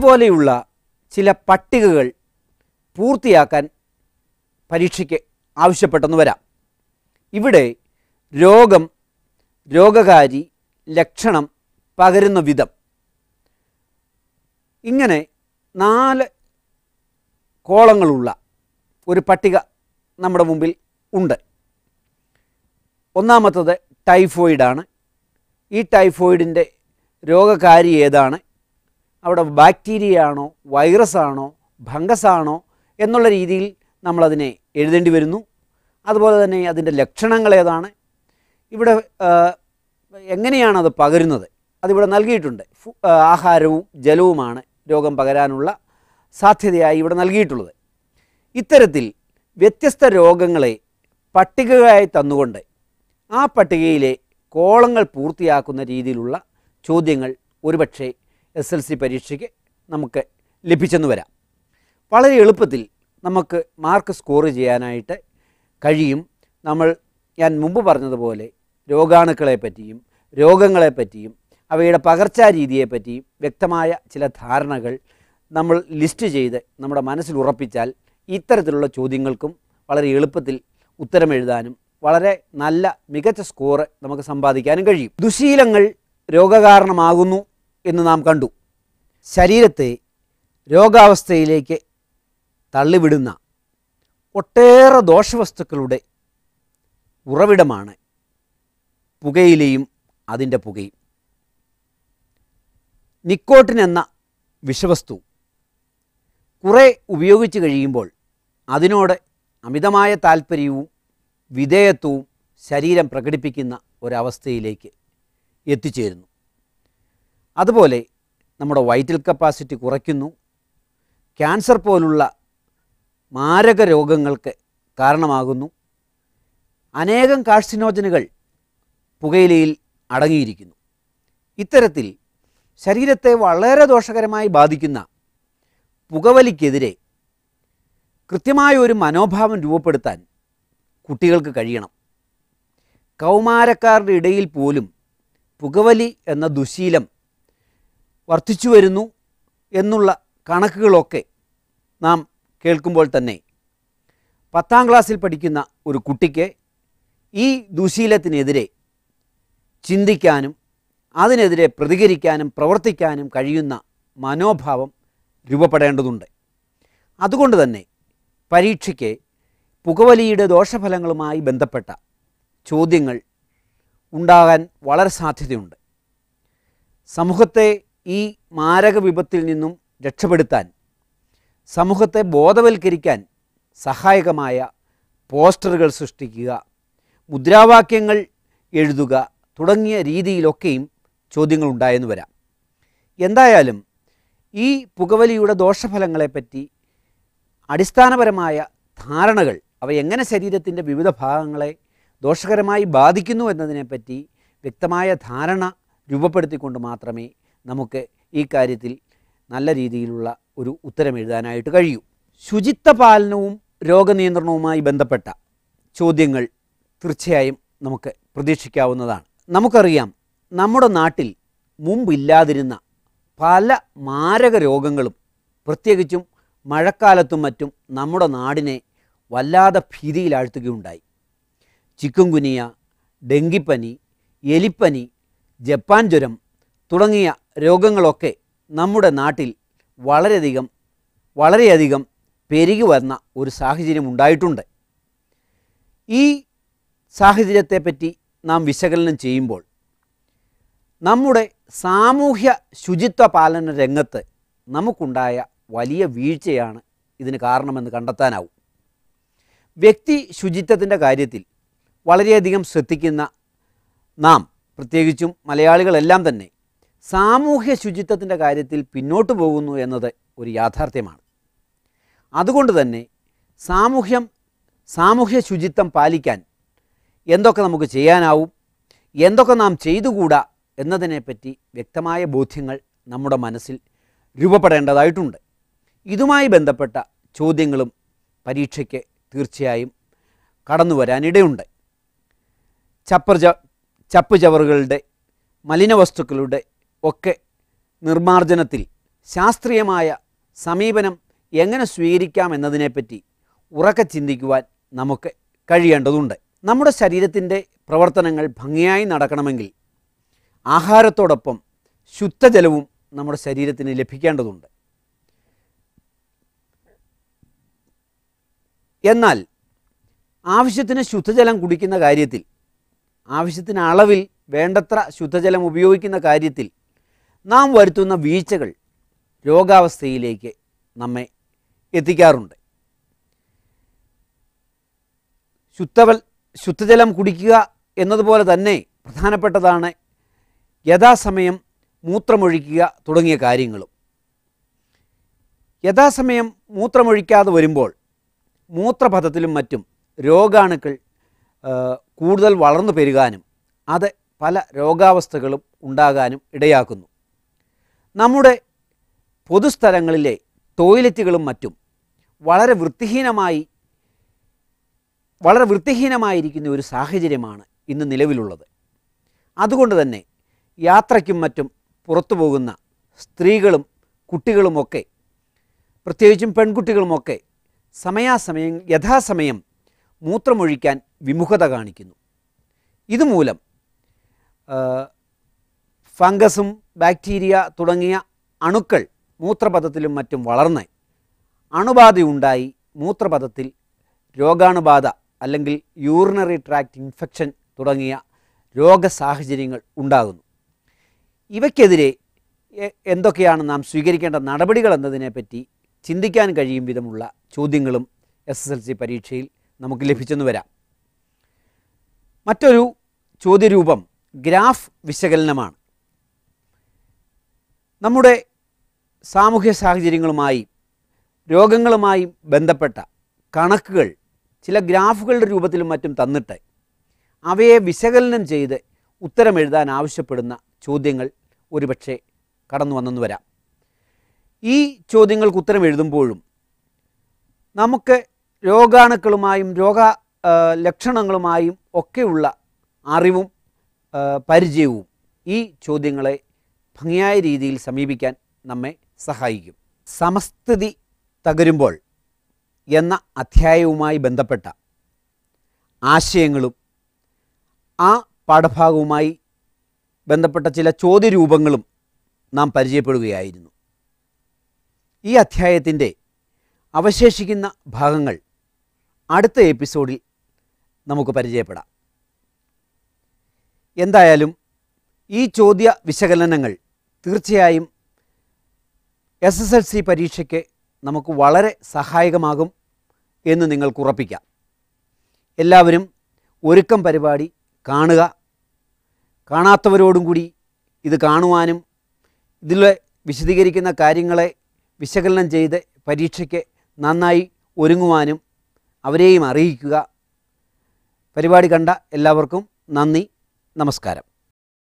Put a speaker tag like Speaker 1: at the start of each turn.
Speaker 1: ഇതുപോലെയുള്ള ചില പട്ടികകൾ പൂർത്തിയാക്കാൻ പരീക്ഷയ്ക്ക് ആവശ്യപ്പെട്ടെന്ന് വരാം ഇവിടെ രോഗം രോഗകാരി ലക്ഷണം പകരുന്ന വിധം ഇങ്ങനെ നാല് കോളങ്ങളുള്ള ഒരു പട്ടിക നമ്മുടെ മുമ്പിൽ ഉണ്ട് ഒന്നാമത്തത് ടൈഫോയിഡാണ് ഈ ടൈഫോയിഡിൻ്റെ രോഗകാരി ഏതാണ് അവിടെ ബാക്ടീരിയ ആണോ വൈറസ് ആണോ ഫംഗസ് ആണോ എന്നുള്ള രീതിയിൽ നമ്മളതിനെ എഴുതേണ്ടി വരുന്നു അതുപോലെ തന്നെ അതിൻ്റെ ലക്ഷണങ്ങൾ ഏതാണ് ഇവിടെ ആ, എങ്ങനെയാണ് അത് പകരുന്നത് അതിവിടെ നൽകിയിട്ടുണ്ട് ഫു- ആ, ആഹാരവും ജലവുമാണ് രോഗം പകരാനുള്ള സാധ്യതയായി ഇവിടെ നൽകിയിട്ടുള്ളത് ഇത്തരത്തിൽ വ്യത്യസ്ത രോഗങ്ങളെ പട്ടികയായി തന്നുകൊണ്ട് ആ പട്ടികയിലെ കോളങ്ങൾ പൂർത്തിയാക്കുന്ന രീതിയിലുള്ള ചോദ്യങ്ങൾ ഒരുപക്ഷെ എസ് എൽ സി പരീക്ഷയ്ക്ക് നമുക്ക് ലഭിച്ചെന്ന് വരാം വളരെ എളുപ്പത്തിൽ നമുക്ക് മാർക്ക് സ്കോർ ചെയ്യാനായിട്ട് കഴിയും നമ്മൾ ഞാൻ മുമ്പ് പറഞ്ഞതുപോലെ രോഗാണുക്കളെ പറ്റിയും രോഗങ്ങളെ പറ്റിയും അവയുടെ പകർച്ചാ രീതിയെപ്പറ്റിയും വ്യക്തമായ ചില ധാരണകൾ നമ്മൾ ലിസ്റ്റ് ചെയ്ത് നമ്മുടെ മനസ്സിൽ ഉറപ്പിച്ചാൽ ഇത്തരത്തിലുള്ള ചോദ്യങ്ങൾക്കും വളരെ എളുപ്പത്തിൽ ഉത്തരം എഴുതാനും വളരെ നല്ല മികച്ച സ്കോറ് നമുക്ക് സമ്പാദിക്കാനും കഴിയും ദുശീലങ്ങൾ രോഗകാരണമാകുന്നു എന്ന് നാം കണ്ടു ശരീരത്തെ രോഗാവസ്ഥയിലേക്ക് തള്ളിവിടുന്ന ഒട്ടേറെ ദോഷവസ്തുക്കളുടെ ഉറവിടമാണ് പുകയിലയും അതിൻ്റെ പുകയും നിക്കോട്ടിൻ എന്ന വിഷവസ്തു കുറേ ഉപയോഗിച്ച് കഴിയുമ്പോൾ അതിനോട് അമിതമായ താല്പര്യവും വിധേയത്വവും ശരീരം പ്രകടിപ്പിക്കുന്ന ഒരവസ്ഥയിലേക്ക് എത്തിച്ചേരുന്നു അതുപോലെ നമ്മുടെ വൈറ്റൽ കപ്പാസിറ്റി കുറയ്ക്കുന്നു ക്യാൻസർ പോലുള്ള മാരക രോഗങ്ങൾക്ക് കാരണമാകുന്നു അനേകം കാർസിനോജനുകൾ പുകയിലയിൽ അടങ്ങിയിരിക്കുന്നു ഇത്തരത്തിൽ ശരീരത്തെ വളരെ ദോഷകരമായി ബാധിക്കുന്ന പുകവലിക്കെതിരെ കൃത്യമായ ഒരു മനോഭാവം രൂപപ്പെടുത്താൻ കുട്ടികൾക്ക് കഴിയണം കൗമാരക്കാരുടെ ഇടയിൽ പോലും പുകവലി എന്ന ദുശീലം വർദ്ധിച്ചു വരുന്നു എന്നുള്ള കണക്കുകളൊക്കെ നാം കേൾക്കുമ്പോൾ തന്നെ പത്താം ക്ലാസ്സിൽ പഠിക്കുന്ന ഒരു കുട്ടിക്ക് ഈ ദുശീലത്തിനെതിരെ ചിന്തിക്കാനും അതിനെതിരെ പ്രതികരിക്കാനും പ്രവർത്തിക്കാനും കഴിയുന്ന മനോഭാവം രൂപപ്പെടേണ്ടതുണ്ട് അതുകൊണ്ട് തന്നെ പരീക്ഷയ്ക്ക് പുകവലിയുടെ ദോഷഫലങ്ങളുമായി ബന്ധപ്പെട്ട ചോദ്യങ്ങൾ ഉണ്ടാകാൻ വളരെ സാധ്യതയുണ്ട് സമൂഹത്തെ ഈ മാരക വിപത്തിൽ നിന്നും രക്ഷപ്പെടുത്താൻ സമൂഹത്തെ ബോധവൽക്കരിക്കാൻ സഹായകമായ പോസ്റ്ററുകൾ സൃഷ്ടിക്കുക മുദ്രാവാക്യങ്ങൾ എഴുതുക തുടങ്ങിയ രീതിയിലൊക്കെയും ചോദ്യങ്ങൾ ഉണ്ടായെന്ന് വരാം എന്തായാലും ഈ പുകവലിയുടെ ദോഷഫലങ്ങളെപ്പറ്റി അടിസ്ഥാനപരമായ ധാരണകൾ അവ എങ്ങനെ ശരീരത്തിൻ്റെ വിവിധ ഭാഗങ്ങളെ ദോഷകരമായി ബാധിക്കുന്നു എന്നതിനെപ്പറ്റി വ്യക്തമായ ധാരണ രൂപപ്പെടുത്തിക്കൊണ്ട് മാത്രമേ നമുക്ക് ഈ കാര്യത്തിൽ നല്ല രീതിയിലുള്ള ഒരു ഉത്തരം എഴുതാനായിട്ട് കഴിയൂ ശുചിത്വ പാലനവും രോഗനിയന്ത്രണവുമായി ബന്ധപ്പെട്ട ചോദ്യങ്ങൾ തീർച്ചയായും നമുക്ക് പ്രതീക്ഷിക്കാവുന്നതാണ് നമുക്കറിയാം നമ്മുടെ നാട്ടിൽ മുമ്പില്ലാതിരുന്ന പല മാരക രോഗങ്ങളും പ്രത്യേകിച്ചും മഴക്കാലത്തും മറ്റും നമ്മുടെ നാടിനെ വല്ലാതെ ഭീതിയിലാഴ്ത്തുകയുണ്ടായി ചിക്കൻ ഗുനിയ ഡെങ്കിപ്പനി എലിപ്പനി ജപ്പാൻ ജ്വരം തുടങ്ങിയ രോഗങ്ങളൊക്കെ നമ്മുടെ നാട്ടിൽ വളരെയധികം വളരെയധികം പെരുകി വന്ന ഒരു സാഹചര്യം ഉണ്ടായിട്ടുണ്ട് ഈ സാഹചര്യത്തെപ്പറ്റി നാം വിശകലനം ചെയ്യുമ്പോൾ നമ്മുടെ സാമൂഹ്യ ശുചിത്വ പാലന രംഗത്ത് നമുക്കുണ്ടായ വലിയ വീഴ്ചയാണ് ഇതിന് കാരണമെന്ന് കണ്ടെത്താനാവും വ്യക്തി ശുചിത്വത്തിൻ്റെ കാര്യത്തിൽ വളരെയധികം ശ്രദ്ധിക്കുന്ന നാം പ്രത്യേകിച്ചും മലയാളികളെല്ലാം തന്നെ സാമൂഹ്യ ശുചിത്വത്തിൻ്റെ കാര്യത്തിൽ പിന്നോട്ട് പോകുന്നു എന്നത് ഒരു യാഥാർത്ഥ്യമാണ് അതുകൊണ്ട് തന്നെ സാമൂഹ്യം സാമൂഹ്യ ശുചിത്വം പാലിക്കാൻ എന്തൊക്കെ നമുക്ക് ചെയ്യാനാവും എന്തൊക്കെ നാം ചെയ്തുകൂടാ എന്നതിനെപ്പറ്റി വ്യക്തമായ ബോധ്യങ്ങൾ നമ്മുടെ മനസ്സിൽ രൂപപ്പെടേണ്ടതായിട്ടുണ്ട് ഇതുമായി ബന്ധപ്പെട്ട ചോദ്യങ്ങളും പരീക്ഷയ്ക്ക് തീർച്ചയായും കടന്നു വരാനിടയുണ്ട് ചപ്പർ ച ചപ്പ് ചവറുകളുടെ മലിനവസ്തുക്കളുടെ ഒക്കെ നിർമ്മാർജ്ജനത്തിൽ ശാസ്ത്രീയമായ സമീപനം എങ്ങനെ സ്വീകരിക്കാം എന്നതിനെപ്പറ്റി ഉറക്കെ ചിന്തിക്കുവാൻ നമുക്ക് കഴിയേണ്ടതുണ്ട് നമ്മുടെ ശരീരത്തിൻ്റെ പ്രവർത്തനങ്ങൾ ഭംഗിയായി നടക്കണമെങ്കിൽ ആഹാരത്തോടൊപ്പം ശുദ്ധജലവും നമ്മുടെ ശരീരത്തിന് ലഭിക്കേണ്ടതുണ്ട് എന്നാൽ ആവശ്യത്തിന് ശുദ്ധജലം കുടിക്കുന്ന കാര്യത്തിൽ ആവശ്യത്തിന് അളവിൽ വേണ്ടത്ര ശുദ്ധജലം ഉപയോഗിക്കുന്ന കാര്യത്തിൽ നാം വരുത്തുന്ന വീഴ്ചകൾ രോഗാവസ്ഥയിലേക്ക് നമ്മെ എത്തിക്കാറുണ്ട് ശുദ്ധവൽ ശുദ്ധജലം കുടിക്കുക എന്നതുപോലെ തന്നെ പ്രധാനപ്പെട്ടതാണ് യഥാസമയം മൂത്രമൊഴിക്കുക തുടങ്ങിയ കാര്യങ്ങളും യഥാസമയം മൂത്രമൊഴിക്കാതെ വരുമ്പോൾ മൂത്രപഥത്തിലും മറ്റും രോഗാണുക്കൾ ആ, കൂടുതൽ വളർന്നു പെരുകാനും അത് പല രോഗാവസ്ഥകളും ഉണ്ടാകാനും ഇടയാക്കുന്നു നമ്മുടെ പൊതുസ്ഥലങ്ങളിലെ ടോയ്ലറ്റുകളും മറ്റും വളരെ വൃത്തിഹീനമായി വളരെ വൃത്തിഹീനമായിരിക്കുന്ന ഒരു സാഹചര്യമാണ് ഇന്ന് നിലവിലുള്ളത് അതുകൊണ്ട് തന്നെ യാത്രയ്ക്കും മറ്റും പുറത്തു പോകുന്ന സ്ത്രീകളും കുട്ടികളുമൊക്കെ പ്രത്യേകിച്ചും പെൺകുട്ടികളുമൊക്കെ സമയാസമയം യഥാസമയം മൂത്രമൊഴിക്കാൻ വിമുഖത കാണിക്കുന്നു ഇതുമൂലം ആ, ഫംഗസും ബാക്ടീരിയ തുടങ്ങിയ അണുക്കൾ മൂത്രപഥത്തിലും മറ്റും വളർന്ന് അണുബാധയുണ്ടായി മൂത്രപഥത്തിൽ രോഗാണുബാധ അല്ലെങ്കിൽ യൂറിനറി ട്രാക്ട് ഇൻഫെക്ഷൻ തുടങ്ങിയ രോഗസാഹചര്യങ്ങൾ ഉണ്ടാകുന്നു ഇവയ്ക്കെതിരെ എ- എന്തൊക്കെയാണ് നാം സ്വീകരിക്കേണ്ട നടപടികൾ എന്നതിനെപ്പറ്റി ചിന്തിക്കാൻ കഴിയും വിധമുള്ള ചോദ്യങ്ങളും എസ് എസ് എൽ സി പരീക്ഷയിൽ നമുക്ക് ലഭിച്ചെന്ന് വരാം മറ്റൊരു ചോദ്യരൂപം ഗ്രാഫ് വിശകലനമാണ് നമ്മുടെ സാമൂഹ്യ സാഹചര്യങ്ങളുമായി രോഗങ്ങളുമായി ബന്ധപ്പെട്ട കണക്കുകൾ ചില ഗ്രാഫുകളുടെ രൂപത്തിലും മറ്റും തന്നിട്ട് അവയെ വിശകലനം ചെയ്ത് ഉത്തരമെഴുതാൻ ആവശ്യപ്പെടുന്ന ചോദ്യങ്ങൾ ഒരുപക്ഷെ കടന്നു വന്നെന്ന് വരാം ഈ ചോദ്യങ്ങൾക്ക് ഉത്തരം എഴുതുമ്പോഴും നമുക്ക് രോഗാണുക്കളുമായും രോഗ ആ, ലക്ഷണങ്ങളുമായും ഒക്കെയുള്ള അറിവും ആ, പരിചയവും ഈ ചോദ്യങ്ങളെ ഭംഗിയായ രീതിയിൽ സമീപിക്കാൻ നമ്മെ സഹായിക്കും സമസ്ഥിതി തകരുമ്പോൾ എന്ന അധ്യായവുമായി ബന്ധപ്പെട്ട ആശയങ്ങളും ആ പാഠഭാഗവുമായി ബന്ധപ്പെട്ട ചില ചോദ്യരൂപങ്ങളും നാം പരിചയപ്പെടുകയായിരുന്നു ഈ അധ്യായത്തിൻ്റെ അവശേഷിക്കുന്ന ഭാഗങ്ങൾ അടുത്ത എപ്പിസോഡിൽ നമുക്ക് പരിചയപ്പെടാം എന്തായാലും ഈ ചോദ്യ വിശകലനങ്ങൾ തീർച്ചയായും എസ് എസ് എൽ സി പരീക്ഷയ്ക്ക് നമുക്ക് വളരെ സഹായകമാകും എന്ന് നിങ്ങൾക്ക് ഉറപ്പിക്കാം എല്ലാവരും ഒരുക്കം പരിപാടി കാണുക കാണാത്തവരോടും കൂടി ഇത് കാണുവാനും ഇതിൽ വിശദീകരിക്കുന്ന കാര്യങ്ങളെ വിശകലനം ചെയ്ത് പരീക്ഷയ്ക്ക് നന്നായി ഒരുങ്ങുവാനും അവരെയും അറിയിക്കുക പരിപാടി കണ്ട എല്ലാവർക്കും നന്ദി നമസ്കാരം